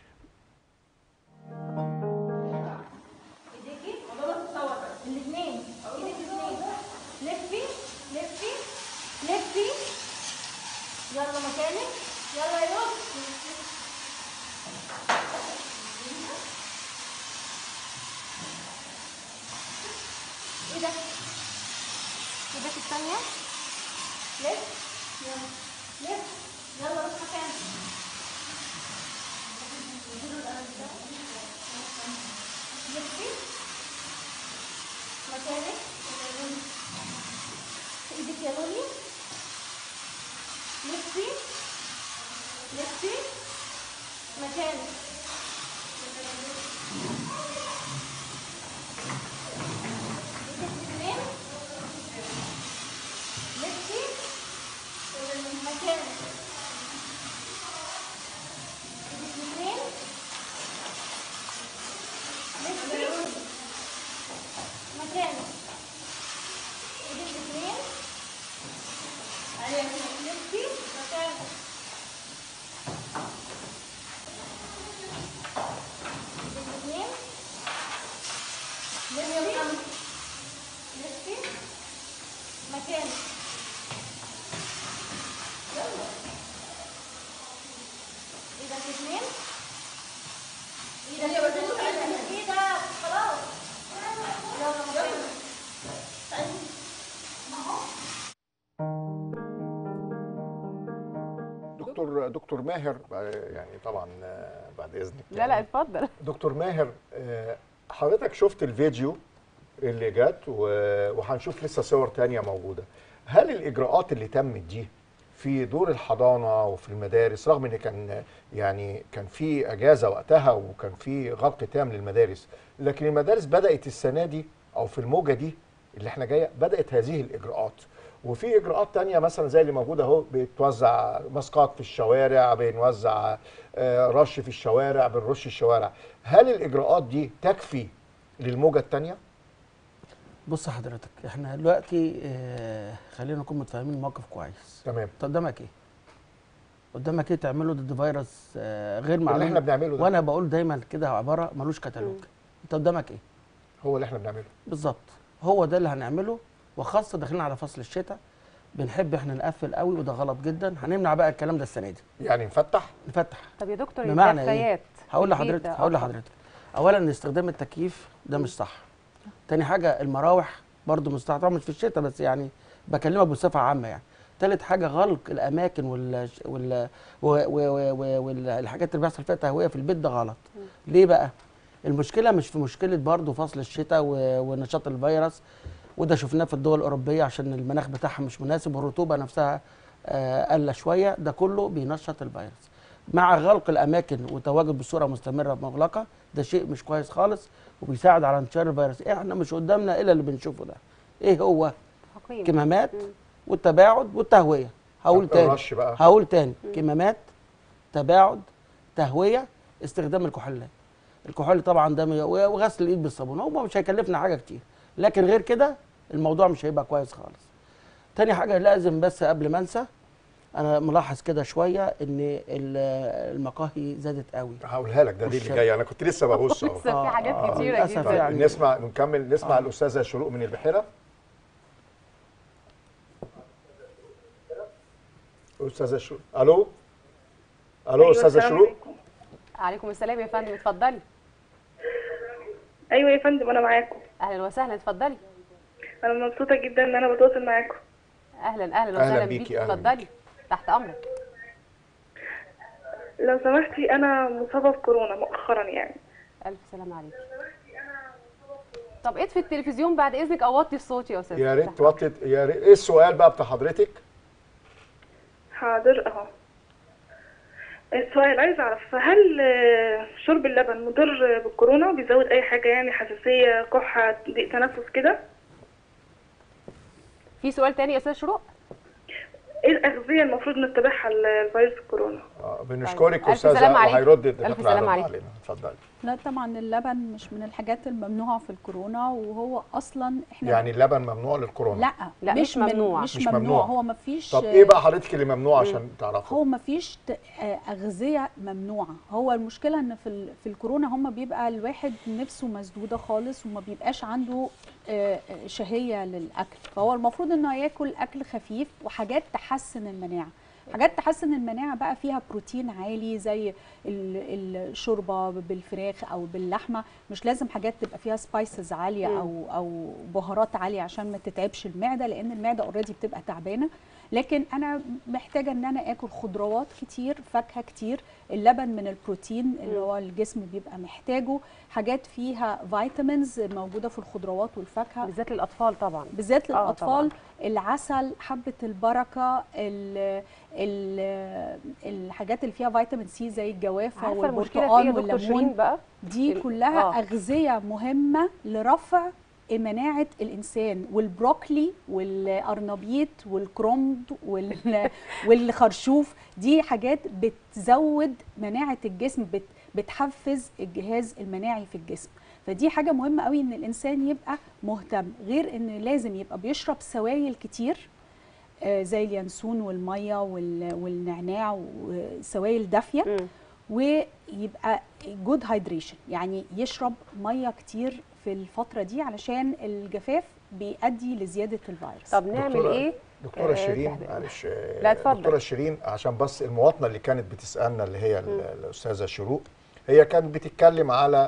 ايديكي الاثنين ايدك الاثنين لفي لفي لفي يلا مكانك يلا يا يوسف ايدك ايدك الثانية لف يلا لف يلا روح مكانك لفي مكانك ايدك يا لولي لفي لفي مكانك ايدك الاثنين لفي مكانك ايدك الاثنين لفي مكانك ايدك الاثنين عليها لفي مكانك ايدك الاثنين لفي لفي مكانك يلا ايدك الاثنين ايدك ايدك ايدك خلاص يلا مكانك دكتور دكتور ماهر آه، يعني طبعا آه، بعد اذنك لا لا اتفضل دكتور ماهر آه، حضرتك شفت الفيديو اللي جت و- وهنشوف لسه صور تانية موجودة هل الإجراءات اللي تمت دي في دور الحضانة وفي المدارس رغم ان كان يعني كان في اجازة وقتها وكان في غلق تام للمدارس لكن المدارس بدأت السنة دي او في الموجة دي اللي احنا جاية بدأت هذه الإجراءات وفي إجراءات تانية مثلا زي اللي موجودة اهو بتوزع ماسكات في الشوارع بنوزع آه، رش في الشوارع بنرش الشوارع هل الإجراءات دي تكفي للموجة التانية؟ بص حضرتك احنا دلوقتي اه خلينا نكون متفاهمين الموقف كويس تمام انت قدامك ايه قدامك ايه تعمله ضد فيروس اه غير اللي معلوم احنا بنعمله ده وانا بقول دايما كده عباره ملوش كتالوج انت قدامك ايه هو اللي احنا بنعمله بالظبط هو ده اللي هنعمله وخاصه داخلين على فصل الشتاء بنحب احنا نقفل قوي وده غلط جدا هنمنع بقى الكلام ده السنه دي يعني نفتح نفتح طب يا دكتور بمعنى ايه الدفايات هقول في البيت لحضرتك ده هقول أفضل. لحضرتك اولا استخدام التكييف ده مش صح تاني حاجه المراوح برضو مستحيل طبعا مش في الشتاء بس يعني بكلمك بصفه عامه يعني تالت حاجه غلق الاماكن وال وال والحاجات اللي بيحصل فيها تهويه في البيت ده غلط ليه بقى المشكله مش في مشكله برضو فصل الشتاء و- ونشاط الفيروس وده شفناه في الدول الاوروبيه عشان المناخ بتاعها مش مناسب والرطوبه نفسها آه، قله شويه ده كله بينشط الفيروس مع غلق الاماكن وتواجد بصوره مستمره مغلقه ده شيء مش كويس خالص وبيساعد على انتشار الفيروس احنا مش قدامنا الا اللي بنشوفه ده ايه هو حقيقي. كمامات والتباعد والتهويه هقول طب تاني الرش بقى. هقول تاني كمامات تباعد تهويه استخدام الكحولات الكحول طبعا ده مي- وغسل الايد بالصابون هو مش هيكلفنا حاجه كتير لكن غير كده الموضوع مش هيبقى كويس خالص تاني حاجه لازم بس قبل ما انسى انا ملاحظ كده شويه ان ال- المقاهي زادت قوي هقولها لك ده دي اللي والشاي. جايه انا كنت لسه ببص اهو لسه في حاجات آه، كتيره للأسف جدا طيب يعني. نسمع نكمل نسمع آه. الاستاذه شروق من البحيره استاذه شروق الو الو أيوة، استاذه السلام شروق عليكم. عليكم السلام يا فندم اتفضلي ايوه يا فندم انا معاكم اهلا وسهلا اتفضلي انا مبسوطه جدا ان انا بتواصل معاكم اهلا اهلا أهلاً وسهلا بيكي، بيكي أهلاً اتفضلي تحت امرك لو سمحتي انا مصابه بكورونا مؤخرا يعني الف سلام عليكي طب اطفي التلفزيون بعد اذنك او وطي الصوت يا استاذ يا ريت تحت توطي يا ريت ايه السؤال بقى بتاع حضرتك حاضر اهو السؤال عايز اعرف هل آه، شرب اللبن مضر بالكورونا بيزود اي حاجه يعني حساسيه كحه ضيق تنفس كده في سؤال تاني يا استاذ شروق ايه الاغذيه المفروض نتبعها لفيروس الكورونا آه، بنشكرك ألف استاذه سلام عليك. وهيرد ألف الدكتور سلام هيرد عليك. علينا اتفضلي لا طبعا اللبن مش من الحاجات الممنوعه في الكورونا وهو اصلا احنا يعني اللبن ممنوع للكورونا لا لا، مش من- ممنوع. مش, مش ممنوع. ممنوع. هو ما فيش طب ايه بقى حضرتك اللي ممنوع عشان تعرفوا هو ما فيش ت- آه، اغذيه ممنوعه هو المشكله ان في ال- في الكورونا هم بيبقى الواحد نفسه مسدوده خالص وما بيبقاش عنده آه، آه، شهيه للاكل فهو المفروض انه ياكل اكل خفيف وحاجات تحسن المناعه حاجات تحسن المناعه بقى فيها بروتين عالي زي ال- الشوربه بالفراخ او باللحمه مش لازم حاجات تبقى فيها سبايسز عاليه مم. او او بهارات عاليه عشان ما تتعبش المعده لان المعده اوريدي بتبقى تعبانه لكن انا محتاجه ان انا اكل خضروات كتير فاكهه كتير اللبن من البروتين اللي هو الجسم بيبقى محتاجه حاجات فيها فيتامينز موجوده في الخضروات والفاكهه بالذات للاطفال طبعا بالذات آه، للاطفال طبعاً. العسل حبه البركه ال ال الحاجات اللي فيها فيتامين سي زي الجوافه عارفه المشكله في والبرتقال ايه يا دكتور شيرين والليمون بقى دي ال- كلها آه. أغذية مهمة لرفع مناعة الإنسان والبروكلي والأرنبيط والكرنب وال- والخرشوف دي حاجات بتزود مناعة الجسم بت بتحفز الجهاز المناعي في الجسم فدي حاجة مهمة قوي إن الإنسان يبقى مهتم غير إن لازم يبقى بيشرب سوائل كتير آه، زي اليانسون والمية وال- والنعناع وسوائل دافية مم. ويبقى جود هايدريشن يعني يشرب ميه كتير في الفتره دي علشان الجفاف بيؤدي لزياده الفيروس طب نعمل دكتورة- ايه دكتوره آه، شيرين تحت- معلش آه، لا، اتفضل. دكتوره شيرين عشان بس المواطنه اللي كانت بتسالنا اللي هي ال- الاستاذه شروق هي كانت بتتكلم على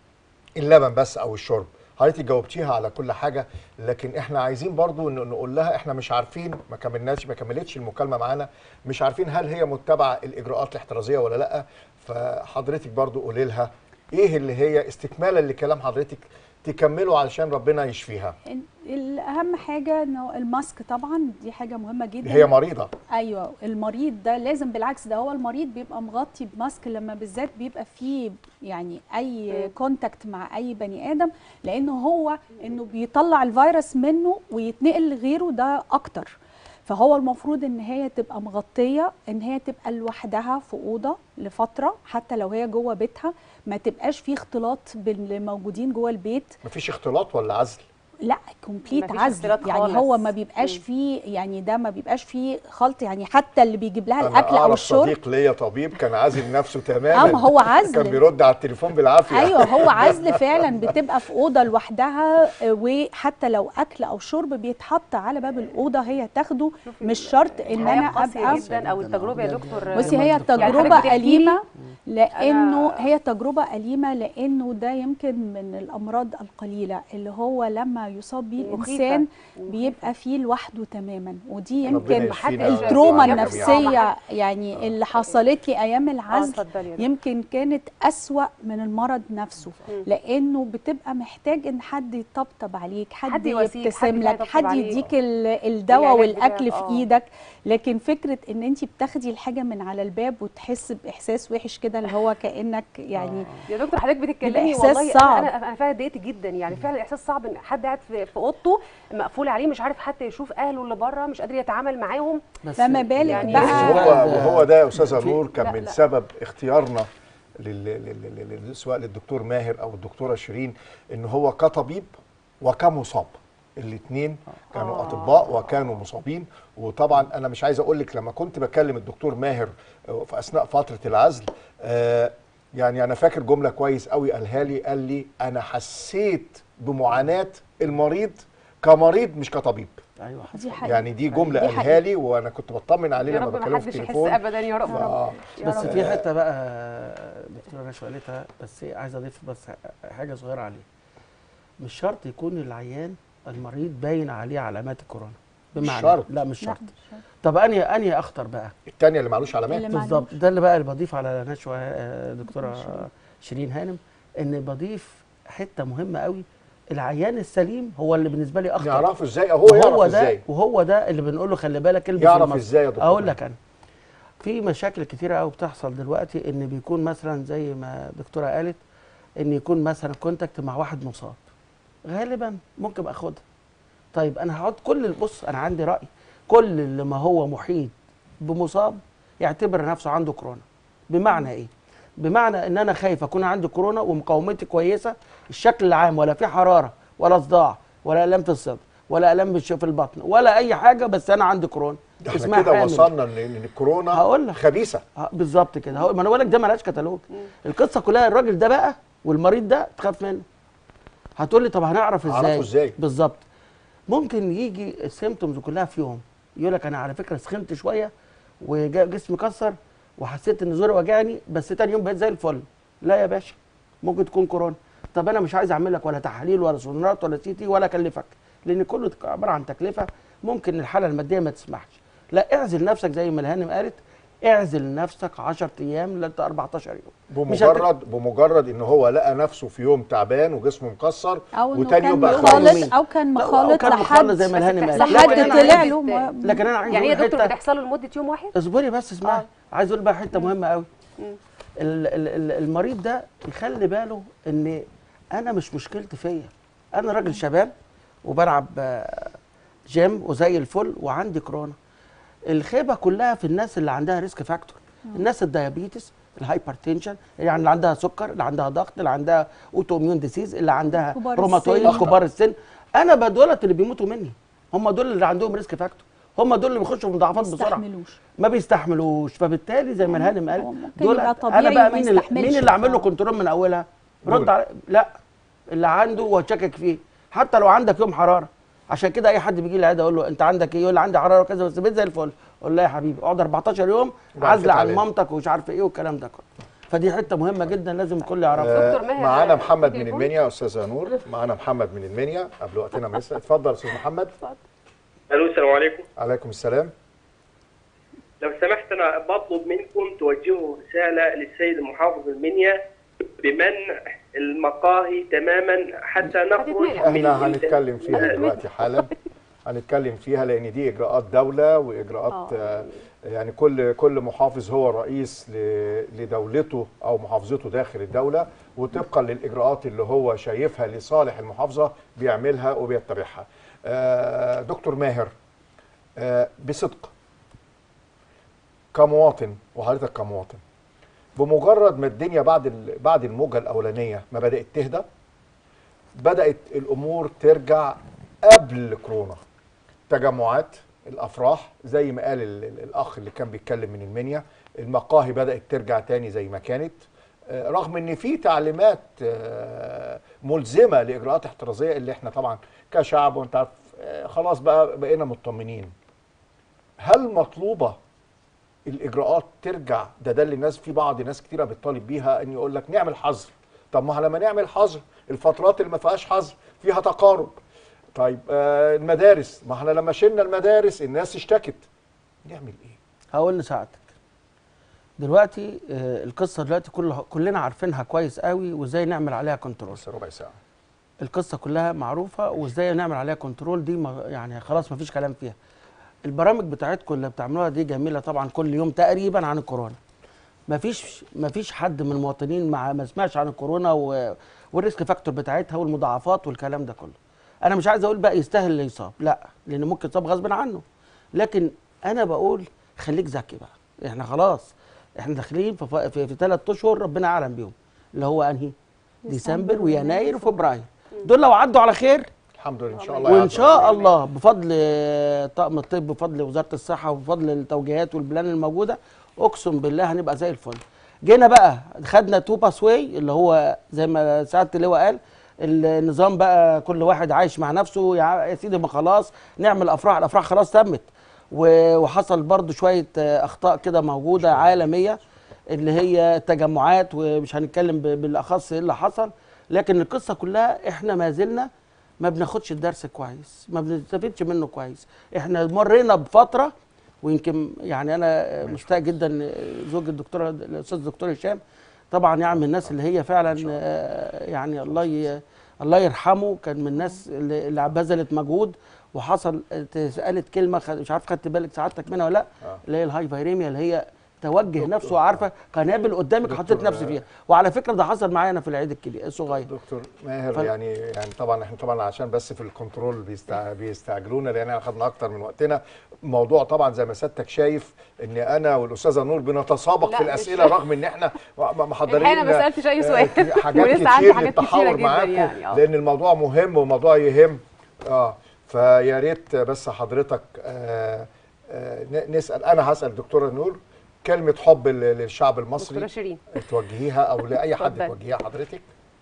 اللبن بس او الشرب حضرتك جاوبتيها على كل حاجه لكن احنا عايزين برضو ن- نقول لها احنا مش عارفين ما كملناش ما كملتش المكالمه معانا مش عارفين هل هي متبعه الاجراءات الاحترازيه ولا لا فحضرتك برضو قولي لها ايه اللي هي استكمالا لكلام حضرتك تكمله علشان ربنا يشفيها الاهم حاجه انه الماسك طبعا دي حاجه مهمه جدا هي مريضه ايوه المريض ده لازم بالعكس ده هو المريض بيبقى مغطي بماسك لما بالذات بيبقى فيه يعني اي كونتاكت مع اي بني ادم لانه هو انه بيطلع الفيروس منه ويتنقل لغيره ده اكتر فهو المفروض ان هي تبقى مغطيه ان هي تبقى لوحدها في اوضه لفتره حتى لو هي جوه بيتها ما تبقاش فيه اختلاط باللي موجودين جوه البيت مفيش اختلاط ولا عزل لا كومبليت مفيش عزل اختلاط يعني خالص. هو ما بيبقاش مم. فيه يعني ده ما بيبقاش فيه خلط يعني حتى اللي بيجيب لها انا الاكل او اعرف الشرب صديق ليا طبيب كان عازل نفسه تماما اه ما هو عزل. كان بيرد على التليفون بالعافيه ايوه هو عزل فعلا بتبقى في اوضه لوحدها آه، وحتى لو اكل او شرب بيتحط على باب الاوضه هي تاخده مش شرط ان الحياة انا قاسية ابقى جدا او التجربه يا دكتور بصي هي يعني حضرتك تجربه بتحكي لي أليمة لانه أنا- هي تجربه اليمه لانه ده يمكن من الامراض القليله اللي هو لما يصاب بيه مخيفة. الانسان مخيفة. بيبقى فيه لوحده تماما ودي ربنا يمكن يشفينا محدش- التروما جميعاً. النفسيه يعني اللي حصلت لي ايام اه العزل اتفضلي يا دكتور. يمكن كانت أسوأ من المرض نفسه مم. لأنه بتبقى محتاج إن حد يطبطب عليك حد, حد يواسيك، حد يبتسم كده لك يطبطب حد عليك. يديك ال- الدواء العلاج والأكل بتاعك، في آه. إيدك لكن فكرة إن أنت بتاخدي الحاجة من على الباب وتحس بإحساس وحش كده اللي هو كأنك يعني يا دكتور حضرتك بتتكلمي الإحساس والله صعب. انا انا انا فعلا اتضايقت جدا يعني فعلا الاحساس صعب ان حد قاعد في في اوضته مقفول عليه مش عارف حتى يشوف اهله اللي بره مش قادر يتعامل معاهم بس فما بالك يعني بقى وهو وهو ده يا استاذه في- نور كان لا، من لا. سبب اختيارنا لل... لل... لل... لل... سواء للدكتور ماهر او الدكتوره شيرين ان هو كطبيب وكمصاب الاثنين كانوا آه. اطباء وكانوا مصابين وطبعا انا مش عايز اقول لك لما كنت بكلم الدكتور ماهر آه، في اثناء فتره العزل آه، يعني انا فاكر جمله كويس قوي قالها لي قال لي انا حسيت بمعاناه المريض كمريض مش كطبيب ايوه حصل. دي حقيقة يعني دي جمله دي قالها حقيقة. لي وانا كنت بطمن عليه يا لما رب ما بكلمه في حدش يحس التليفون ابدا يا رب آه. يا بس رب. في حته بقى دكتوره نشوى قالتها بس إيه، عايز اضيف بس حاجه صغيره عليه مش شرط يكون العيان المريض باين عليه علامات الكورونا بمعنى شرط. لا مش لا شرط مش شرط. طب انهي انهي اخطر بقى الثانيه اللي معلوش علامات اللي معلوش. بالظبط ده اللي بقى اللي بضيف على نشوى آه، دكتوره شيرين هانم ان بضيف حته مهمه قوي العيان السليم هو اللي بالنسبه لي اخطر نعرفه ازاي او هو وهو يعرف ده ازاي وهو ده اللي بنقول له خلي بالك البس يعرف الماسك. ازاي يا دكتور اقول لك انا في مشاكل كتيره قوي بتحصل دلوقتي ان بيكون مثلا زي ما الدكتوره قالت ان يكون مثلا كونتاكت مع واحد مصاب غالبا ممكن اخدها طيب انا هقعد كل بص انا عندي راي كل اللي ما هو محيط بمصاب يعتبر نفسه عنده كورونا بمعنى ايه بمعنى ان انا خايف اكون عندي كورونا ومقاومتي كويسه الشكل العام ولا في حراره ولا صداع ولا الام في الصدر ولا الام بالش- في البطن ولا اي حاجه بس انا عندي كورونا ده احنا كده حامل. وصلنا ان إن الكورونا هقول لك. خبيثه آه، بالظبط كده هو- ما انا بقول لك ده ملهاش كتالوج القصه كلها الراجل ده بقى والمريض ده تخاف منه هتقول لي طب هنعرف ازاي أعرفه إزاي؟ بالظبط ممكن يجي السيمتومز كلها في يوم يقول لك انا على فكره سخنت شويه وجسمي كسر وحسيت ان زوري وجعني بس تاني يوم بقيت زي الفل لا يا باشا ممكن تكون كورونا طب انا مش عايز اعمل لك ولا تحاليل ولا سونارات ولا سي تي ولا اكلفك لان كله عباره عن تكلفه ممكن الحاله الماديه ما تسمحش لا اعزل نفسك زي ما الهانم قالت اعزل نفسك 10 ايام ل 14 يوم مش هت- بمجرد بمجرد ان هو لقى نفسه في يوم تعبان وجسمه مكسر او انه وتاني كان يوم بقى مخالط كويس. او كان لا، أو مخالط كان لحد مخالط زي ما الهانم قالت بتحصل لكن لحد أنا طلع عايز- له ما- لكن انا عايز يعني هي أقول دكتور حتة- بتحصل له لمده يوم واحد اصبري بس اسمعي آه. عايز اقول بقى حته مهمه قوي ال- ال- ال- المريض ده يخلي باله ان انا مش مشكلتي فيا انا راجل شباب وبلعب آه، جيم وزي الفل وعندي كورونا الخيبه كلها في الناس اللي عندها ريسك فاكتور الناس الديابيتس الهايبرتنشن يعني اللي عندها سكر اللي عندها ضغط اللي عندها اوتو اميون ديسيز اللي عندها كبار روماتويد السن. كبار السن انا بقى دولت اللي بيموتوا مني هم دول اللي عندهم ريسك فاكتور هم دول اللي بيخشوا في مضاعفات بسرعه يستحملوش ما بيستحملوش فبالتالي زي ما الهانم هو قال ممكن دول يبقى انا طبيعي بقى وما مين اللي يستحملش مين اللي اعمل له بصراحة. كنترول من اولها دول. رد على لا اللي عنده وشكك فيه حتى لو عندك يوم حراره عشان كده اي حد بيجي لي العياده اقول له انت عندك ايه يقول لي عندي حراره وكذا بس بقيت زي الفل اقول له يا حبيبي اقعد 14 يوم وبعد عزل كده عن تعالى. مامتك ومش عارف ايه والكلام ده كله فدي حته مهمه جدا لازم الكل يعرفها آه، دكتور ماهر، معانا آه، محمد من تليفون؟ المنيا استاذه نور معانا محمد من المنيا قبل وقتنا ما يسرق اتفضل يا استاذ محمد الو السلام عليكم عليكم السلام لو سمحت انا بطلب منكم توجهوا رساله للسيد المحافظ المنيا بمنع المقاهي تماما حتى نخرج هتتمنع. من احنا هنتكلم فيها هنتمنع. دلوقتي حالا هنتكلم فيها لان دي اجراءات دوله واجراءات آه، يعني كل كل محافظ هو رئيس ل- لدولته او محافظته داخل الدوله وطبقا للاجراءات اللي هو شايفها لصالح المحافظه بيعملها وبيتبعها. آه، دكتور ماهر آه، بصدق كمواطن وحضرتك كمواطن بمجرد ما الدنيا بعد ال- بعد الموجه الاولانيه ما بدات تهدى بدات الامور ترجع قبل كورونا تجمعات الافراح زي ما قال ال- ال- الاخ اللي كان بيتكلم من المنيا المقاهي بدات ترجع تاني زي ما كانت آه، رغم ان في تعليمات آه، ملزمه لاجراءات احترازيه اللي احنا طبعا كشعب وانت عارف آه، خلاص بقى بقينا مطمنين هل مطلوبه الاجراءات ترجع ده ده اللي الناس في بعض ناس كتيره بتطالب بيها ان يقول لك نعمل حظر طب ما لما نعمل حظر الفترات اللي ما فيهاش حظر فيها تقارب طيب آه المدارس ما احنا لما شلنا المدارس الناس اشتكت نعمل ايه هقول لسعادتك دلوقتي آه، القصه دلوقتي كل كلنا عارفينها كويس قوي وازاي نعمل عليها كنترول بس ربع ساعه القصه كلها معروفه وازاي نعمل عليها كنترول دي ما يعني خلاص ما فيش كلام فيها البرامج بتاعتكم اللي بتعملوها دي جميله طبعا كل يوم تقريبا عن الكورونا ما فيش ما فيش حد من المواطنين مع ما سمعش عن الكورونا و... والريسك فاكتور بتاعتها والمضاعفات والكلام ده كله انا مش عايز اقول بقى يستاهل اللي يصاب لا لان ممكن يصاب غصب عنه لكن انا بقول خليك ذكي بقى احنا خلاص احنا داخلين في في, في ثلاث اشهر ربنا اعلم بيهم اللي هو انهي ديسمبر ويناير وفبراير دول لو عدوا على خير الحمد لله ان شاء الله وان يعدوا. شاء الله بفضل آه، طاقم الطب بفضل وزاره الصحه وبفضل التوجيهات والبلان الموجوده اقسم بالله هنبقى زي الفل جينا بقى خدنا تو باس واي اللي هو زي ما سعاده اللواء قال النظام بقى كل واحد عايش مع نفسه يا يا سيدي ما خلاص نعمل افراح الافراح خلاص تمت و- وحصل برضو شويه آه، اخطاء كده موجوده عالميه اللي هي التجمعات ومش هنتكلم ب- بالاخص ايه اللي حصل لكن القصه كلها احنا ما زلنا ما بناخدش الدرس كويس ما بنستفدش منه كويس احنا مرينا بفتره ويمكن يعني انا مشتاق جدا زوج الدكتور الاستاذ الدكتور هشام طبعا يعني من الناس اللي هي فعلا آه، يعني الله ي... الله يرحمه كان من الناس اللي اللي بذلت مجهود وحصل قالت كلمه خ- مش عارف خدت بالك سعادتك منها ولا لا آه. اللي هي الهاي فايريميا اللي هي توجه نفسه عارفه قنابل قدامك حطيت دكتور، نفسي فيها وعلى فكره ده حصل معايا انا في العيد الكبير الصغير دكتور ماهر فل- يعني يعني طبعا احنا طبعا عشان بس في الكنترول بيستع... بيستعجلونا لان احنا خدنا اكتر من وقتنا موضوع طبعا زي ما سيادتك شايف ان انا والاستاذه نور بنتسابق لا، في مش- الاسئله رغم ان احنا م- محضرين الحقيقة أنا ما سألتش أي آه، سؤال. حاجات ولسه عندي كتير حاجات كتيرة للتحاور جداً معاكم يعني، آه. لان الموضوع مهم وموضوع يهم اه فيا ريت بس حضرتك آه آه ن- نسال انا هسال الدكتوره نور كلمه حب لل- للشعب دكتوره المصري شيرين توجهيها او لاي حد اتفضلي. توجهيها حضرتك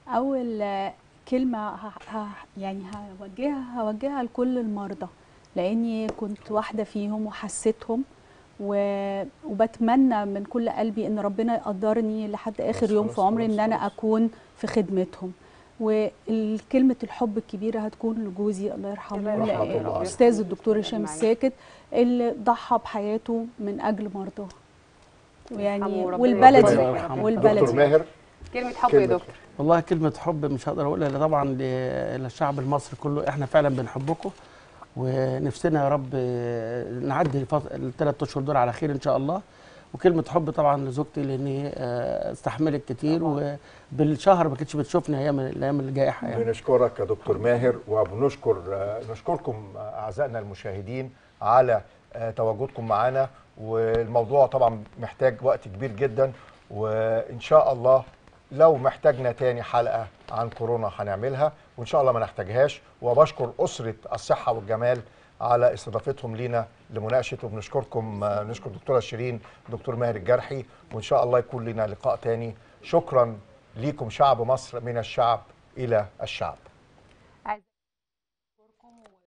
اول آه، كلمه ه... ه... يعني هوجهها هوجهها لكل المرضى لاني كنت واحده فيهم وحسيتهم و... وبتمنى من كل قلبي ان ربنا يقدرني لحد اخر خلاص، يوم في خلاص، عمري خلاص، ان انا خلاص. اكون في خدمتهم وكلمة الحب الكبيرة هتكون لجوزي الله يرحمه الله يرحمه. لأ- الله. الأستاذ الدكتور هشام معاك. الساكت اللي ضحى بحياته من أجل مرضاه ويعني يرحمه وربنا والبلد يرحمه. الله يرحمه. والبلد دكتور ماهر كلمه حب يا كلمة دكتور والله كلمة حب مش هقدر اقولها الا طبعا ل- للشعب المصري كله احنا فعلا بنحبكم ونفسنا يا رب آه، نعدي الثلاث اشهر دول على خير ان شاء الله وكلمة حب طبعا لزوجتي لان هي آه، استحملت كتير وبالشهر ما كانتش بتشوفني ايام الايام الجائحة يعني بنشكرك يا دكتور ماهر وبنشكر آه، نشكركم آه، اعزائنا المشاهدين على آه، تواجدكم معنا والموضوع طبعا محتاج وقت كبير جدا وان شاء الله لو محتاجنا تاني حلقه عن كورونا هنعملها وان شاء الله ما نحتاجهاش وبشكر اسره الصحه والجمال على استضافتهم لينا لمناقشه وبنشكركم آه، نشكر دكتوره شيرين دكتور ماهر الجرحي وان شاء الله يكون لنا لقاء تاني شكرا ليكم شعب مصر من الشعب الى الشعب